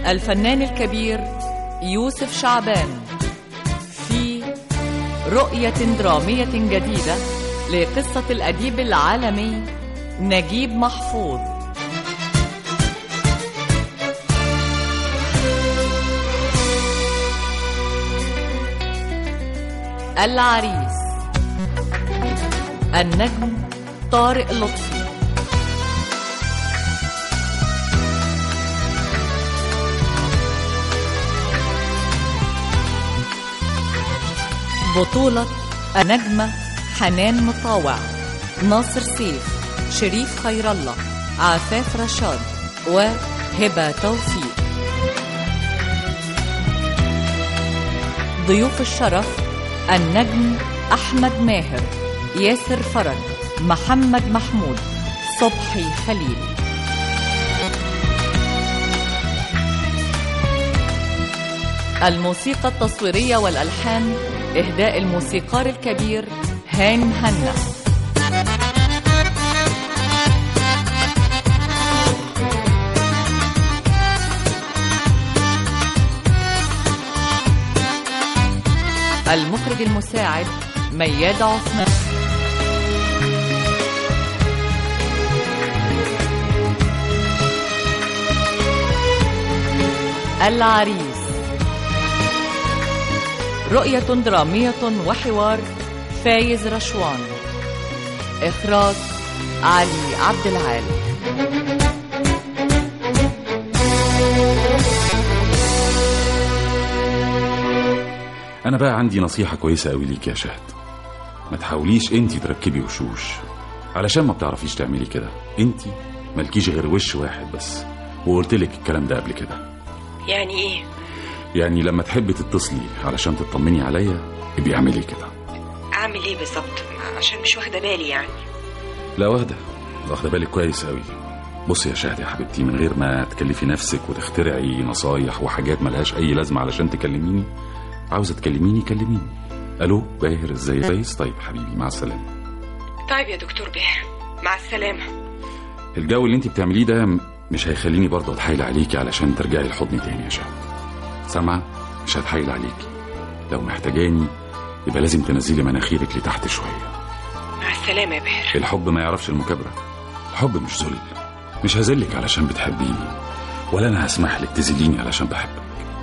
الفنان الكبير يوسف شعبان في رؤية درامية جديدة لقصة الأديب العالمي نجيب محفوظ العريس النجم طارق لطفي بطولة النجمة حنان مطاوع ناصر سيف شريف خير الله عفاف رشاد وهبة توفيق ضيوف الشرف النجم أحمد ماهر ياسر فرج محمد محمود صبحي خليل الموسيقى التصويرية والألحان إهداء الموسيقار الكبير هاني هنا المخرج المساعد مياد عثمان العريس رؤية درامية وحوار فايز رشوان إخراج علي عبد العالي انا بقى عندي نصيحة كويسة قوي ليك يا شهد ما تحاوليش انتي تركبي وشوش علشان ما بتعرفيش تعملي كده انتي مالكيش غير وش واحد بس وقلت لك الكلام ده قبل كده يعني ايه يعني لما تحبي تتصلي علشان تطمني عليا ابقي اعملي كده اعمل ايه بالظبط عشان مش واخده بالي يعني لا واخدة واخدة بالك كويس قوي بصي يا شهد يا حبيبتي من غير ما تكلفي نفسك وتخترعي نصايح وحاجات ملهاش اي لازمة علشان تكلميني عاوزة تكلميني كلميني الو باهر ازاي كويس طيب حبيبي مع السلامة طيب يا دكتور باهر مع السلامه الجو اللي انت بتعمليه ده م- مش هيخليني برضه اتحايل عليكي علشان ترجعي الحضن تاني يا شهد سامعة مش هتحايل عليكي لو محتاجاني يبقى لازم تنزلي مناخيرك لتحت شوية مع السلامه يا باهر الحب ما يعرفش المكابرة الحب مش ذل مش هذلك علشان بتحبيني ولا انا هسمح لك تذليني علشان بحبك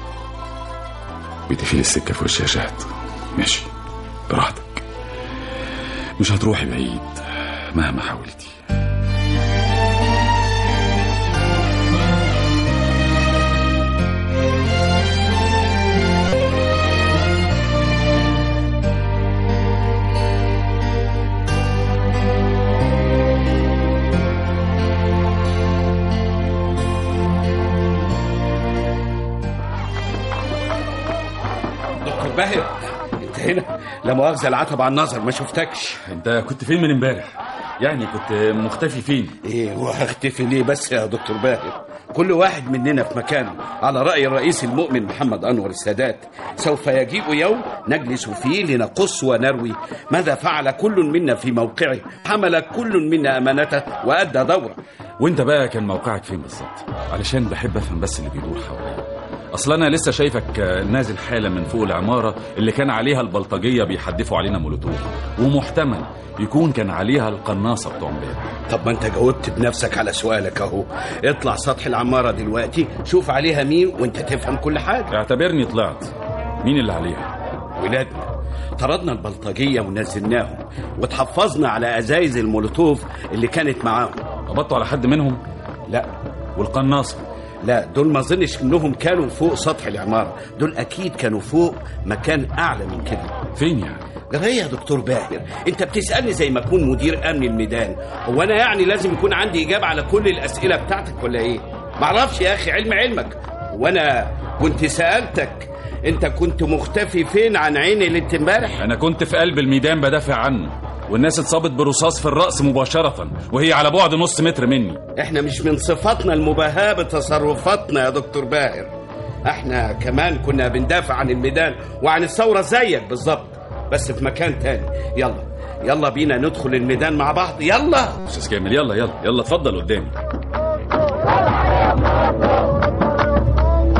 بتقفلي السكة في وشي يا شهد ماشي براحتك مش هتروحي بعيد مهما حاولتي دكتور باهر انت هنا لا مؤاخذه العتب على النظر ما شفتكش انت كنت فين من امبارح يعني كنت مختفي فين ايه وهختفي ليه بس يا دكتور باهر كل واحد مننا في مكانه على رأي الرئيس المؤمن محمد أنور السادات سوف يجيء يوم نجلس فيه لنقص ونروي ماذا فعل كل منا في موقعه حمل كل منا أمانته وأدى دوره وانت بقى كان موقعك فين بالظبط علشان بحب افهم بس اللي بيدور حواليا اصل انا لسه شايفك آه، نازل حالا من فوق العماره اللي كان عليها البلطجيه بيحدفوا علينا مولوتوف ومحتمل يكون كان عليها القناصه بتوع امبارح طب ما انت جاوبت بنفسك على سؤالك اهو اطلع سطح العمارة دلوقتي شوف عليها مين وانت تفهم كل حاجة اعتبرني طلعت مين اللي عليها ولادنا طردنا البلطجية ونزلناهم وتحفظنا على أزايز المولوتوف اللي كانت معاهم قبضتوا على حد منهم لا والقناصه لا دول ما اظنش انهم كانوا فوق سطح العمارة دول اكيد كانوا فوق مكان اعلى من كده فين يعني جرايه يا دكتور باهر انت بتسالني زي ما اكون مدير امن الميدان هو انا يعني لازم يكون عندي اجابه على كل الاسئله بتاعتك ولا ايه معرفش يا اخي علم علمك وانا كنت سالتك انت كنت مختفي فين عن عيني ليله امبارح انا كنت في قلب الميدان بدافع عنه والناس اتصابت برصاص في الراس مباشره وهي على بعد نص متر مني احنا مش من صفاتنا المباهاة بتصرفاتنا يا دكتور باهر احنا كمان كنا بندافع عن الميدان وعن الثورة زيك بالظبط بس في مكان تاني يلا يلا بينا ندخل الميدان مع بعض يلا استاذ كامل يلا يلا يلا اتفضل قدامي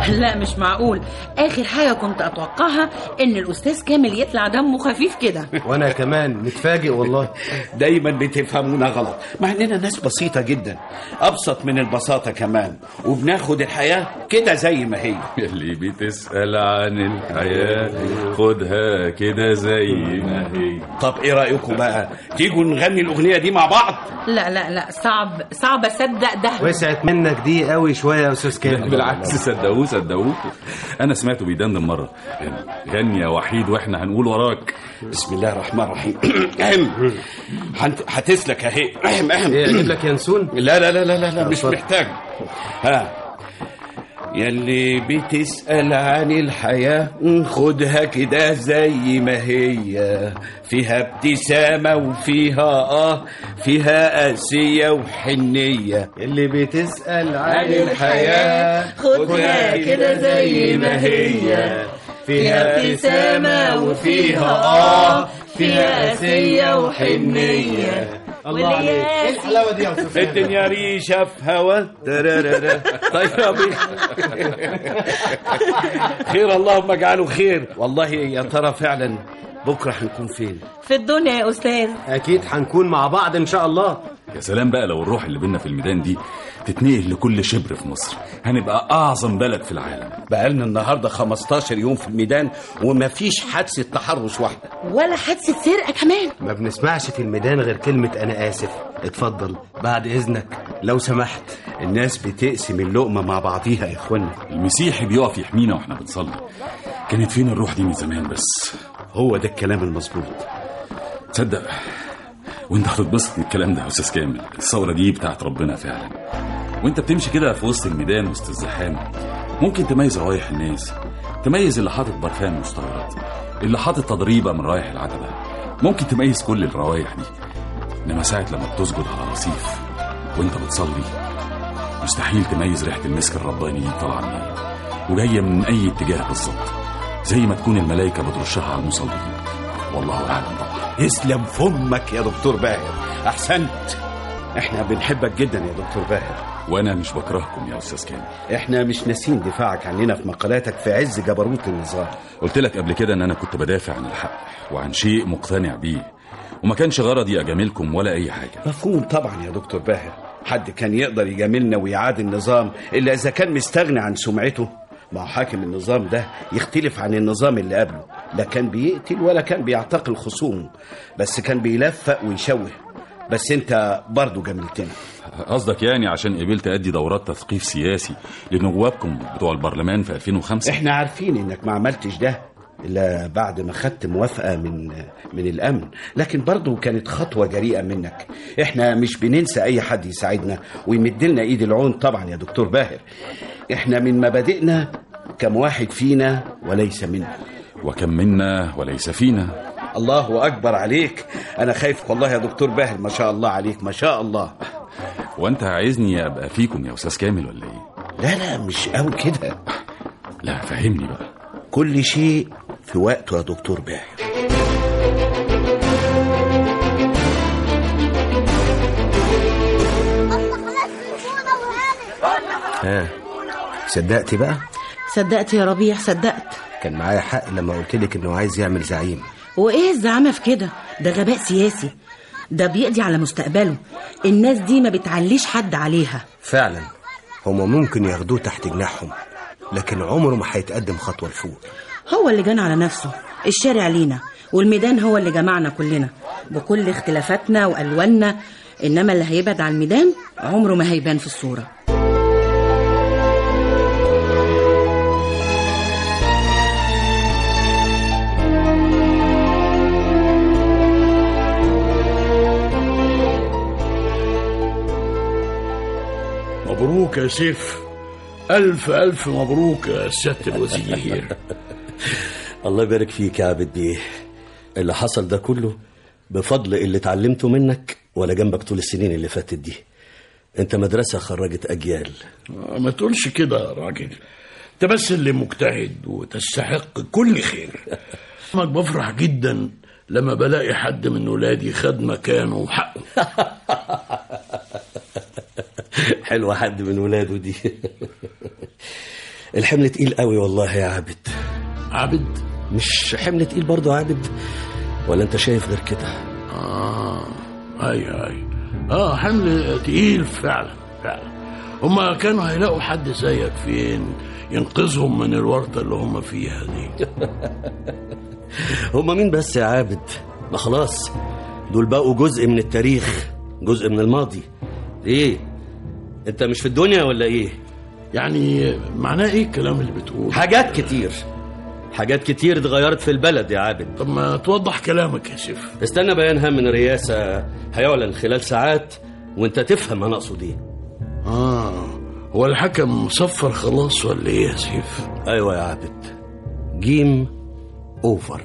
لا مش معقول اخر حاجه كنت اتوقعها ان الاستاذ كامل يطلع دمه خفيف كده وانا كمان متفاجئ والله دايما بتفهمونا غلط مع اننا ناس بسيطة جدا ابسط من البساطة كمان وبناخد الحياة كده زي ما هي اللي بتسأل عن الحياة خدها كده زي ما هي طب ايه رأيكم بقى تيجوا نغني الاغنية دي مع بعض لا لا لا صعب صعب اصدق ده وسعت منك دي قوي شويه يا استاذ كامل بالعكس صدقوه صدقوه انا سمعته بيدندن مره غني يا وحيد واحنا هنقول وراك بسم الله الرحمن الرحيم أهم. هنت- هتسلك اهي أهم أهم. ايه اجيب لك ينسون لا لا لا لا لا, لا مش اتفضل. محتاج ها يلي بتسأل عن الحياة خدها كده زي ما هي فيها ابتسامة وفيها آه فيها قاسية وحنية اللي بتسال عن الحياة خدها كده زي ما هي فيها ابتسامة وفيها آه فيها قاسية وحنية الله عليك ايه الحلاوه دي يا استاذ كامل الدنيا ريشة في هوا ترارارا. طيب يا بيه. خير اللهم اجعله خير والله يا ترى فعلا بكره هنكون فين في الدنيا يا استاذ اكيد هنكون مع بعض ان شاء الله يا سلام بقى لو الروح اللي بينا في الميدان دي تتنقل لكل شبر في مصر هنبقى اعظم بلد في العالم بقالنا النهارده 15 يوم في الميدان ومفيش حادثه تحرش واحده ولا حادثه سرقه كمان ما بنسمعش في الميدان غير كلمه انا اسف اتفضل بعد اذنك لو سمحت الناس بتقسم اللقمه مع بعضيها يا اخوانا المسيحي بيقف يحمينا واحنا بنصلي كانت فين الروح دي من زمان بس هو ده الكلام المظبوط تصدق وانت هتتبسط من الكلام ده يا استاذ كامل الثوره دي بتاعت ربنا فعلا وانت بتمشي كده في وسط الميدان وسط الزحام ممكن تميز روايح الناس تميز اللي حاطط برفان مستورد اللي حاطط تضريبه من رايح العتبه ممكن تميز كل الروايح دي انما ساعه لما بتسجد على رصيف وانت بتصلي مستحيل تميز ريحه المسك الرباني دي طالعه منين وجايه من اي اتجاه بالظبط زي ما تكون الملائكه بترشها على المصلين والله اعلم طبعا يسلم فمك يا دكتور باهر احسنت احنا بنحبك جدا يا دكتور باهر وانا مش بكرهكم يا استاذ كامل احنا مش ناسين دفاعك عننا في مقالاتك في عز جبروت النظام قلت لك قبل كده ان انا كنت بدافع عن الحق وعن شيء مقتنع بيه وما كانش غرضي اجاملكم ولا اي حاجه مفهوم طبعا يا دكتور باهر حد كان يقدر يجاملنا ويعاد النظام الا اذا كان مستغني عن سمعته ما هو حاكم النظام ده يختلف عن النظام اللي قبله لا كان بيقتل ولا كان بيعتقل خصومه بس كان بيلفق ويشوه بس انت برضه جاملتنا قصدك يعني عشان قبلت ادي دورات تثقيف سياسي لنوابكم بتوع البرلمان في 2005 احنا عارفين انك ما عملتش ده الا بعد ما خدت موافقه من من الامن لكن برضه كانت خطوه جريئه منك احنا مش بننسى اي حد يساعدنا ويمد لنا ايد العون طبعا يا دكتور باهر احنا من مبادئنا كم واحد فينا وليس منا وكم منا وليس فينا الله اكبر عليك انا خايف والله يا دكتور باهر ما شاء الله عليك ما شاء الله وانت عايزني ابقى فيكم يا استاذ كامل ولا ايه لا لا مش قوي كده لا فهمني بقى كل شيء في وقته يا دكتور باهر ها صدقتي بقى صدقت يا ربيع صدقت كان معايا حق لما قلت لك انه عايز يعمل زعيم وايه الزعامه في كده ده غباء سياسي ده بيقضي على مستقبله الناس دي ما بتعليش حد عليها فعلا هما ممكن ياخدوه تحت جناحهم لكن عمره ما هيتقدم خطوه لفوق هو اللي جان على نفسه الشارع لينا والميدان هو اللي جمعنا كلنا بكل اختلافاتنا والواننا انما اللي هيبعد عن الميدان عمره ما هيبان في الصوره مبروك يا سيف ألف ألف مبروك يا سيادة الوزير الله يبارك فيك يا عابد بيه اللي حصل ده كله بفضل اللي اتعلمته منك ولا جنبك طول السنين اللي فاتت دي انت مدرسة خرجت أجيال ما تقولش كده يا راجل انت بس اللي مجتهد وتستحق كل خير أنا بفرح جدا لما بلاقي حد من ولادي خد مكانه وحقه حلوة حد من ولاده دي الحمل تقيل قوي والله يا عابد عبد مش حمل تقيل برضه يا عابد ولا انت شايف غير كده اه ايوه ايوه اه حمل تقيل فعلا فعلا هما كانوا هيلاقوا حد زيك فين ينقذهم من الورطه اللي هم فيها دي هما مين بس يا عابد ما خلاص دول بقوا جزء من التاريخ جزء من الماضي ايه انت مش في الدنيا ولا ايه يعني معناه ايه الكلام اللي بتقوله حاجات كتير حاجات كتير اتغيرت في البلد يا عابد طب ما توضح كلامك يا سيف استنى بيانها من الرئاسة هيعلن خلال ساعات وانت تفهم انا اقصد ايه اه هو الحكم صفر خلاص ولا ايه يا سيف ايوه يا عابد جيم اوفر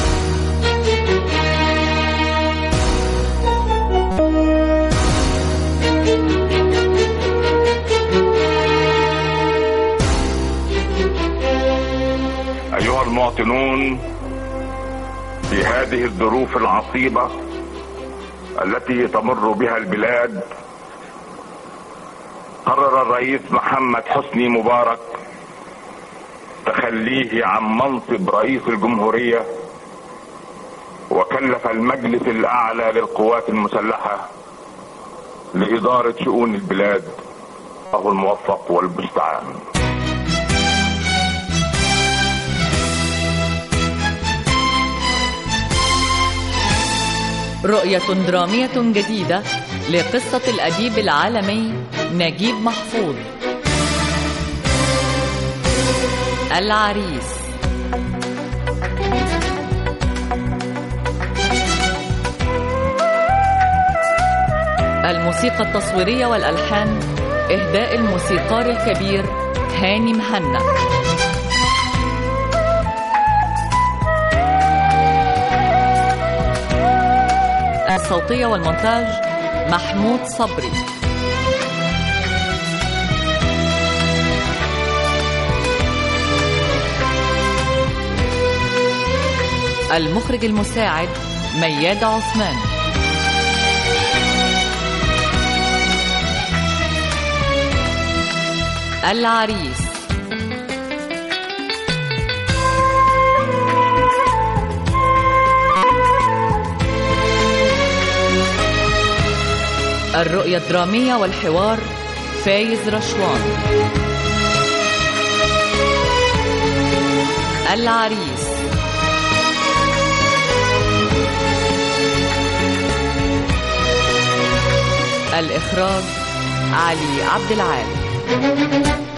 أيها المواطنون في هذه الظروف العصيبة التي تمر بها البلاد قرر الرئيس محمد حسني مبارك تخليه عن منصب رئيس الجمهورية وكلف المجلس الأعلى للقوات المسلحة لإدارة شؤون البلاد وهو الموفق والمستعان رؤية درامية جديدة لقصة الأديب العالمي نجيب محفوظ العريس الموسيقى التصويرية والألحان إهداء الموسيقار الكبير هاني مهنا الصوتية والمونتاج محمود صبري المخرج المساعد مياد عثمان العريس الرؤية الدرامية والحوار فايز رشوان العريس الإخراج علي عبد العال